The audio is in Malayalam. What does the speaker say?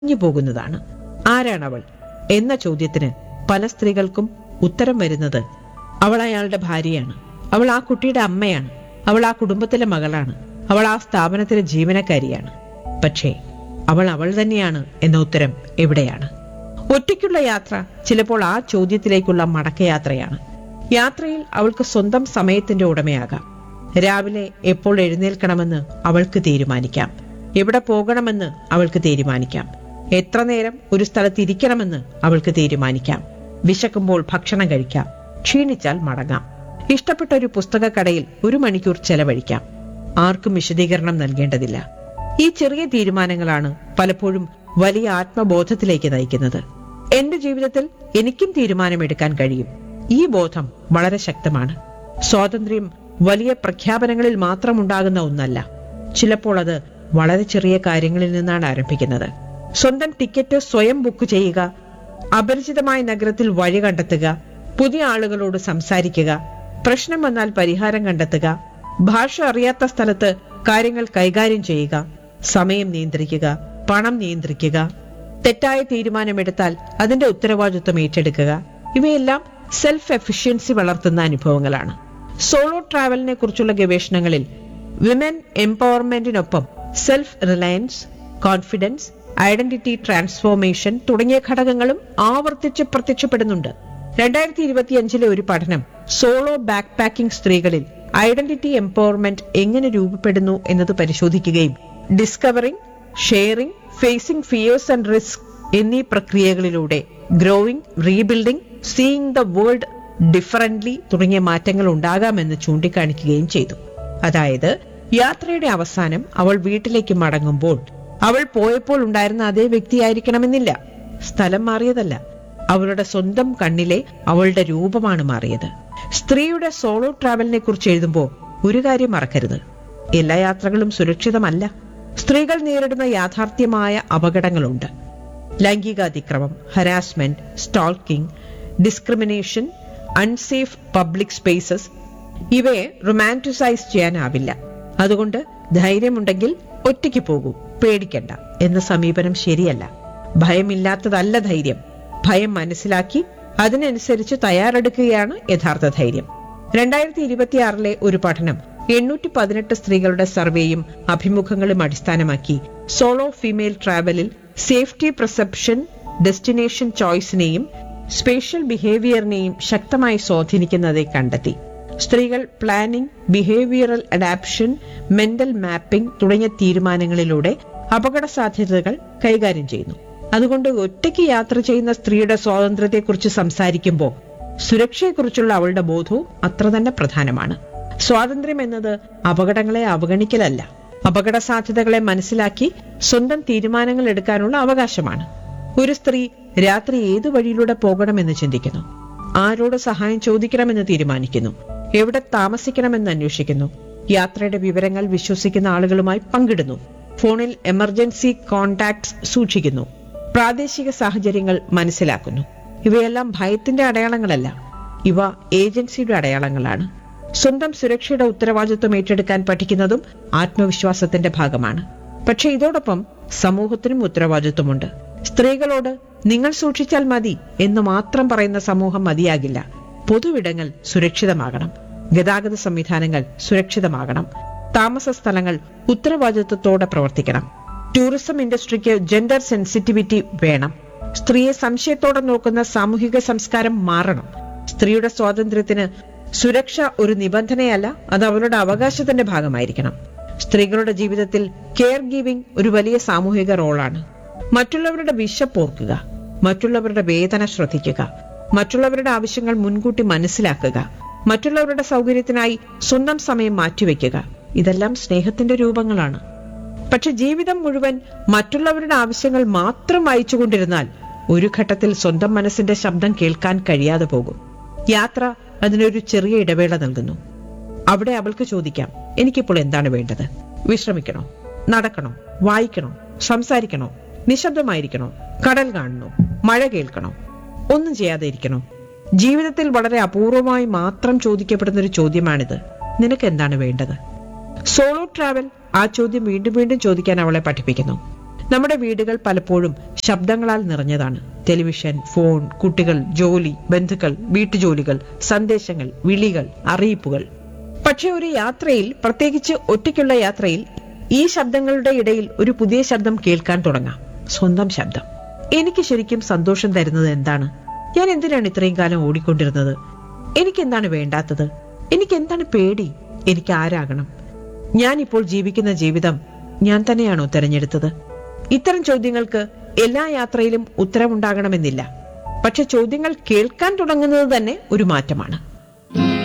ഒഴിഞ്ഞു പോകുന്നതാണ് ആരാണവൾ എന്ന ചോദ്യത്തിന് പല സ്ത്രീകൾക്കും ഉത്തരം വരുന്നത് അവൾ അയാളുടെ ഭാര്യയാണ് അവൾ ആ കുട്ടിയുടെ അമ്മയാണ് അവൾ ആ കുടുംബത്തിലെ മകളാണ് അവൾ ആ സ്ഥാപനത്തിലെ ജീവനക്കാരിയാണ് പക്ഷേ അവൾ അവൾ തന്നെയാണ് എന്ന ഉത്തരം എവിടെയാണ് ഒറ്റയ്ക്കുള്ള യാത്ര ചിലപ്പോൾ ആ ചോദ്യത്തിലേക്കുള്ള മടക്കയാത്രയാണ് യാത്രയിൽ അവൾക്ക് സ്വന്തം സമയത്തിന്റെ ഉടമയാകാം രാവിലെ എപ്പോൾ എഴുന്നേൽക്കണമെന്ന് അവൾക്ക് തീരുമാനിക്കാം എവിടെ പോകണമെന്ന് അവൾക്ക് തീരുമാനിക്കാം എത്ര നേരം ഒരു സ്ഥലത്ത് ഇരിക്കണമെന്ന് അവൾക്ക് തീരുമാനിക്കാം വിശക്കുമ്പോൾ ഭക്ഷണം കഴിക്കാം ക്ഷീണിച്ചാൽ മടങ്ങാം ഇഷ്ടപ്പെട്ട ഒരു പുസ്തകക്കടയിൽ ഒരു മണിക്കൂർ ചെലവഴിക്കാം ആർക്കും വിശദീകരണം നൽകേണ്ടതില്ല ഈ ചെറിയ തീരുമാനങ്ങളാണ് പലപ്പോഴും വലിയ ആത്മബോധത്തിലേക്ക് നയിക്കുന്നത് എന്റെ ജീവിതത്തിൽ എനിക്കും തീരുമാനമെടുക്കാൻ കഴിയും ഈ ബോധം വളരെ ശക്തമാണ് സ്വാതന്ത്ര്യം വലിയ പ്രഖ്യാപനങ്ങളിൽ മാത്രം ഉണ്ടാകുന്ന ഒന്നല്ല ചിലപ്പോൾ അത് വളരെ ചെറിയ കാര്യങ്ങളിൽ നിന്നാണ് ആരംഭിക്കുന്നത് സ്വന്തം ടിക്കറ്റ് സ്വയം ബുക്ക് ചെയ്യുക അപരിചിതമായ നഗരത്തിൽ വഴി കണ്ടെത്തുക പുതിയ ആളുകളോട് സംസാരിക്കുക പ്രശ്നം വന്നാൽ പരിഹാരം കണ്ടെത്തുക ഭാഷ അറിയാത്ത സ്ഥലത്ത് കാര്യങ്ങൾ കൈകാര്യം ചെയ്യുക സമയം നിയന്ത്രിക്കുക പണം നിയന്ത്രിക്കുക തെറ്റായ തീരുമാനമെടുത്താൽ അതിന്റെ ഉത്തരവാദിത്വം ഏറ്റെടുക്കുക ഇവയെല്ലാം സെൽഫ് എഫിഷ്യൻസി വളർത്തുന്ന അനുഭവങ്ങളാണ് സോളോ ട്രാവലിനെ കുറിച്ചുള്ള ഗവേഷണങ്ങളിൽ വിമൻ എംപവർമെന്റിനൊപ്പം self reliance confidence identity transformation തുടങ്ങിയ ഘടകങ്ങളും ആവർത്തിച്ച് പ്രത്യക്ഷപ്പെടുന്നുണ്ട് രണ്ടായിരത്തി ഇരുപത്തിയഞ്ചിലെ ഒരു പഠനം സോളോ ബാക്ക് പാക്കിംഗ് സ്ത്രീകളിൽ ഐഡന്റിറ്റി എംപവർമെന്റ് എങ്ങനെ രൂപപ്പെടുന്നു എന്നത് പരിശോധിക്കുകയും discovering sharing facing fears and risk എന്നീ പ്രക്രിയകളിലൂടെ growing rebuilding seeing the world differently തുടങ്ങിയ മാറ്റങ്ങൾ ഉണ്ടാകാമെന്ന് ചൂണ്ടിക്കാണിക്കുകയും ചെയ്തു അതായത് യാത്രയുടെ അവസാനം അവൾ വീട്ടിലേക്ക് മടങ്ങുമ്പോൾ അവൾ പോയപ്പോൾ ഉണ്ടായിരുന്ന അതേ വ്യക്തിയായിരിക്കണമെന്നില്ല സ്ഥലം മാറിയതല്ല അവളുടെ സ്വന്തം കണ്ണിലെ അവളുടെ രൂപമാണ് മാറിയത് സ്ത്രീയുടെ സോളോ ട്രാവലിനെ കുറിച്ച് എഴുതുമ്പോൾ ഒരു കാര്യം മറക്കരുത് എല്ലാ യാത്രകളും സുരക്ഷിതമല്ല സ്ത്രീകൾ നേരിടുന്ന യാഥാർത്ഥ്യമായ അപകടങ്ങളുണ്ട് ലൈംഗികാതിക്രമം harassment stalking discrimination unsafe public spaces ഇവയെ റൊമാൻറ്റിസൈസ് ചെയ്യാനാവില്ല അതുകൊണ്ട് ധൈര്യമുണ്ടെങ്കിൽ ഒറ്റയ്ക്ക് പോകൂ പേടിക്കണ്ട എന്ന സമീപനം ശരിയല്ല ഭയമില്ലാത്തതല്ല ധൈര്യം ഭയം മനസ്സിലാക്കി അതിനനുസരിച്ച് തയ്യാറെടുക്കുകയാണ് യഥാർത്ഥ ധൈര്യം രണ്ടായിരത്തി ഇരുപത്തിയാറിലെ ഒരു പഠനം എണ്ണൂറ്റി പതിനെട്ട് സ്ത്രീകളുടെ സർവേയും അഭിമുഖങ്ങളും അടിസ്ഥാനമാക്കി സോളോ ഫീമെയിൽ ട്രാവലിൽ സേഫ്റ്റി പെർസെപ്ഷൻ ഡെസ്റ്റിനേഷൻ ചോയ്സിനെയും സ്പേഷ്യൽ ബിഹേവിയറിനെയും ശക്തമായി സ്വാധീനിക്കുന്നതായി കണ്ടെത്തി സ്ത്രീകൾ planning behavioural adaptation mental mapping തുടങ്ങിയ തീരുമാനങ്ങളിലൂടെ അപകട സാധ്യതകൾ കൈകാര്യം ചെയ്യുന്നു അതുകൊണ്ട് ഒറ്റയ്ക്ക് യാത്ര ചെയ്യുന്ന സ്ത്രീയുടെ സ്വാതന്ത്ര്യത്തെക്കുറിച്ച് സംസാരിക്കുമ്പോൾ സുരക്ഷയെക്കുറിച്ചുള്ള അവളുടെ ബോധവും അത്ര തന്നെ പ്രധാനമാണ് സ്വാതന്ത്ര്യം എന്നത് അപകടങ്ങളെ അവഗണിക്കലല്ല അപകട സാധ്യതകളെ മനസ്സിലാക്കി സ്വന്തം തീരുമാനങ്ങൾ എടുക്കാനുള്ള അവകാശമാണ് ഒരു സ്ത്രീ രാത്രി ഏതു വഴിയിലൂടെ പോകണമെന്ന് ചിന്തിക്കുന്നു ആരോട് സഹായം ചോദിക്കണമെന്ന് തീരുമാനിക്കുന്നു എവിടെ താമസിക്കണമെന്ന് അന്വേഷിക്കുന്നു യാത്രയുടെ വിവരങ്ങൾ വിശ്വസിക്കുന്ന ആളുകളുമായി പങ്കിടുന്നു ഫോണിൽ എമർജൻസി കോണ്ടാക്ട്സ് സൂക്ഷിക്കുന്നു പ്രാദേശിക സാഹചര്യങ്ങൾ മനസ്സിലാക്കുന്നു ഇവയെല്ലാം ഭയത്തിന്റെ അടയാളങ്ങളല്ല ഇവ ഏജൻസിയുടെ അടയാളങ്ങളാണ് സ്വന്തം സുരക്ഷയുടെ ഉത്തരവാദിത്വം ഏറ്റെടുക്കാൻ പഠിക്കുന്നതും ആത്മവിശ്വാസത്തിന്റെ ഭാഗമാണ് പക്ഷെ ഇതോടൊപ്പം സമൂഹത്തിനും ഉത്തരവാദിത്വമുണ്ട് സ്ത്രീകളോട് നിങ്ങൾ സൂക്ഷിച്ചാൽ മതി എന്ന് മാത്രം പറയുന്ന സമൂഹം മതിയാകില്ല പൊതുവിടങ്ങൾ സുരക്ഷിതമാകണം ഗതാഗത സംവിധാനങ്ങൾ സുരക്ഷിതമാകണം താമസ സ്ഥലങ്ങൾ ഉത്തരവാദിത്വത്തോടെ പ്രവർത്തിക്കണം ടൂറിസം ഇൻഡസ്ട്രിക്ക് ജെൻഡർ സെൻസിറ്റിവിറ്റി വേണം സ്ത്രീയെ സംശയത്തോടെ നോക്കുന്ന സാമൂഹിക സംസ്കാരം മാറണം സ്ത്രീയുടെ സ്വാതന്ത്ര്യത്തിന് സുരക്ഷ ഒരു നിബന്ധനയല്ല അത് അവളുടെ അവകാശത്തിന്റെ ഭാഗമായിരിക്കണം സ്ത്രീകളുടെ ജീവിതത്തിൽ കെയർ ഗിവിംഗ് ഒരു വലിയ സാമൂഹിക റോളാണ് മറ്റുള്ളവരുടെ വിശപ്പോർക്കുക മറ്റുള്ളവരുടെ വേദന ശ്രദ്ധിക്കുക മറ്റുള്ളവരുടെ ആവശ്യങ്ങൾ മുൻകൂട്ടി മനസ്സിലാക്കുക മറ്റുള്ളവരുടെ സൗകര്യത്തിനായി സ്വന്തം സമയം മാറ്റിവെക്കുക ഇതെല്ലാം സ്നേഹത്തിന്റെ രൂപങ്ങളാണ് പക്ഷെ ജീവിതം മുഴുവൻ മറ്റുള്ളവരുടെ ആവശ്യങ്ങൾ മാത്രം വായിച്ചുകൊണ്ടിരുന്നാൽ ഒരു ഘട്ടത്തിൽ സ്വന്തം മനസ്സിന്റെ ശബ്ദം കേൾക്കാൻ കഴിയാതെ പോകും യാത്ര അതിനൊരു ചെറിയ ഇടവേള നൽകുന്നു അവിടെ അവൾക്ക് ചോദിക്കാം എനിക്കിപ്പോൾ എന്താണ് വേണ്ടത് വിശ്രമിക്കണോ നടക്കണോ വായിക്കണോ സംസാരിക്കണോ നിശബ്ദമായിരിക്കണോ കടൽ കാണണോ മഴ കേൾക്കണോ ഒന്നും ചെയ്യാതെ ഇരിക്കണോ ജീവിതത്തിൽ വളരെ അപൂർവമായി മാത്രം ചോദിക്കപ്പെടുന്ന ഒരു ചോദ്യമാണിത് നിനക്ക് എന്താണ് വേണ്ടത് സോളോ ട്രാവൽ ആ ചോദ്യം വീണ്ടും വീണ്ടും ചോദിക്കാൻ അവളെ പഠിപ്പിക്കുന്നു നമ്മുടെ വീടുകൾ പലപ്പോഴും ശബ്ദങ്ങളാൽ നിറഞ്ഞതാണ് ടെലിവിഷൻ ഫോൺ കുട്ടികൾ ജോലി ബന്ധുക്കൾ വീട്ടുജോലികൾ സന്ദേശങ്ങൾ വിളികൾ അറിയിപ്പുകൾ പക്ഷെ ഒരു യാത്രയിൽ പ്രത്യേകിച്ച് ഒറ്റയ്ക്കുള്ള യാത്രയിൽ ഈ ശബ്ദങ്ങളുടെ ഇടയിൽ ഒരു പുതിയ ശബ്ദം കേൾക്കാൻ തുടങ്ങാം സ്വന്തം ശബ്ദം എനിക്ക് ശരിക്കും സന്തോഷം തരുന്നത് എന്താണ് ഞാൻ എന്തിനാണ് ഇത്രയും കാലം ഓടിക്കൊണ്ടിരുന്നത് എനിക്ക് എന്താണ് വേണ്ടാത്തത് എനിക്ക് എന്താണ് പേടി എനിക്ക് ആരാകണം ഞാൻ ഇപ്പോൾ ജീവിക്കുന്ന ജീവിതം ഞാൻ തന്നെയാണോ തെരഞ്ഞെടുത്തത് ഇത്തരം ചോദ്യങ്ങൾക്ക് എല്ലാ യാത്രയിലും ഉത്തരമുണ്ടാകണമെന്നില്ല പക്ഷെ ചോദ്യങ്ങൾ കേൾക്കാൻ തുടങ്ങുന്നത് തന്നെ ഒരു മാറ്റമാണ്